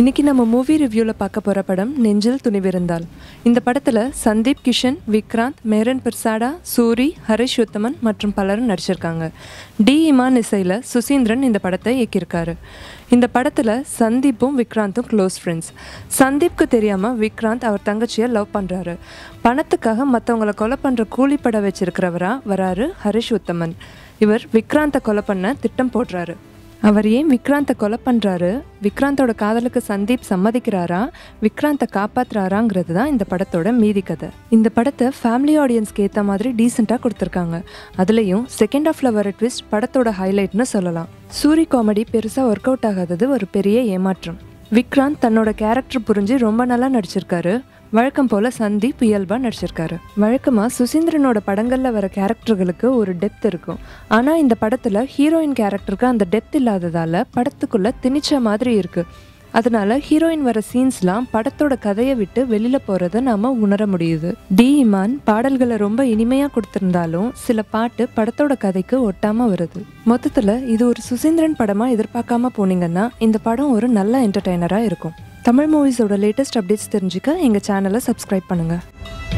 இன்னைக்கு நம்ம மூவி ரிவ்யூவில் பார்க்க போகிற படம் நெஞ்சில் துணிவிருந்தால் இந்த படத்தில் சந்தீப் கிஷன் விக்ராந்த் மேரன் பிரசாடா சூரி ஹரிஷ் உத்தமன் மற்றும் பலரும் நடிச்சிருக்காங்க டி இமான் இசையில் சுசீந்திரன் இந்த படத்தை இயக்கியிருக்காரு இந்த படத்தில் சந்தீப்பும் விக்ராந்தும் க்ளோஸ் ஃப்ரெண்ட்ஸ் சந்தீப்க்கு தெரியாமல் விக்ராந்த் அவர் தங்கச்சியை லவ் பண்ணுறாரு பணத்துக்காக மற்றவங்களை கொலை பண்ணுற கூலிப்பட வச்சிருக்கிறவரா வராரு ஹரிஷ் உத்தமன் இவர் விக்ராந்தை கொலை பண்ண திட்டம் போடுறாரு அவர் ஏன் விக்ராந்தை கொலை பண்ணுறாரு விக்ராந்தோட காதலுக்கு சந்தீப் சம்மதிக்கிறாரா விக்ராந்தை காப்பாத்துறாராங்கிறது தான் இந்த படத்தோட மீதி கதை இந்த படத்தை ஃபேமிலி ஆடியன்ஸ்க்கு ஏற்ற மாதிரி டீசெண்டாக கொடுத்துருக்காங்க அதுலேயும் செகண்ட் ஹாஃப்ல வர ட்விஸ்ட் படத்தோட ஹைலைட்னு சொல்லலாம் சூரி காமெடி பெருசாக ஒர்க் அவுட் ஆகாதது ஒரு பெரிய ஏமாற்றம் விக்ராந்த் தன்னோட கேரக்டர் புரிஞ்சு ரொம்ப நல்லா நடிச்சிருக்காரு வழக்கம் போல சந்தீப் இயல்பா நடிச்சிருக்காரு வழக்கமா சுசீந்திரனோட படங்கள்ல வர கேரக்டர்களுக்கு ஒரு டெப்த் இருக்கும் ஆனா இந்த படத்துல ஹீரோயின் கேரக்டருக்கு அந்த டெப்த் இல்லாததால படத்துக்குள்ள திணிச்ச மாதிரி இருக்கு அதனால ஹீரோயின் வர சீன்ஸ்லாம் படத்தோட கதையை விட்டு வெளியில போறத நாம உணர முடியுது டி இமான் பாடல்களை ரொம்ப இனிமையா கொடுத்திருந்தாலும் சில பாட்டு படத்தோட கதைக்கு ஒட்டாம வருது மொத்தத்துல இது ஒரு சுசீந்திரன் படமா எதிர்பார்க்காம போனீங்கன்னா இந்த படம் ஒரு நல்ல என்டர்டைனரா இருக்கும் தமிழ் மூவிஸோட லேட்டஸ்ட் அப்டேட்ஸ் தெரிஞ்சுக்க எங்கள் சேனலை சப்ஸ்கிரைப் பண்ணுங்கள்